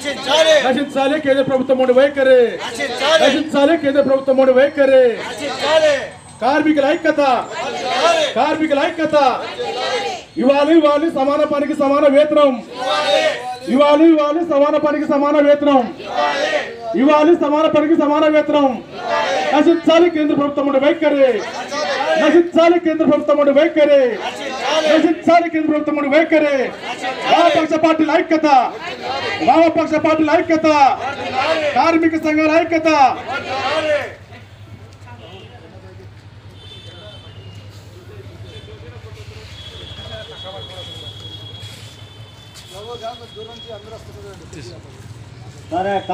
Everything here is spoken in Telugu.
రక్షించాలి నశించాలి కేంద్ర ప్రభుత్వం మూడు వైఖరి రక్షించాలి నశించాలి కేంద్ర ప్రభుత్వం మూడు వైఖరి రక్షించాలి కార్మికుల ఐక్యత కార్మికుల ఐక్యత ఇవ్వాలి ఇవ్వాలి సమాన పనికి సమాన వేతనం ఇవ్వాలి ఇవ్వాలి సమాన పనికి సమాన వేతనం ఇవ్వాలి సమాన పనికి సమాన వేతనం నశించాలి కేంద్ర ప్రభుత్వం ఉండే వైఖరి నశించాలి కేంద్ర ప్రభుత్వం ఉండే వైఖరి నశించాలి కేంద్ర ప్రభుత్వం ఉండే వైఖరి వామపక్ష పార్టీల ఐక్యత వామపక్ష పార్టీల ఐక్యత కార్మిక సంఘాల ఐక్యత సరే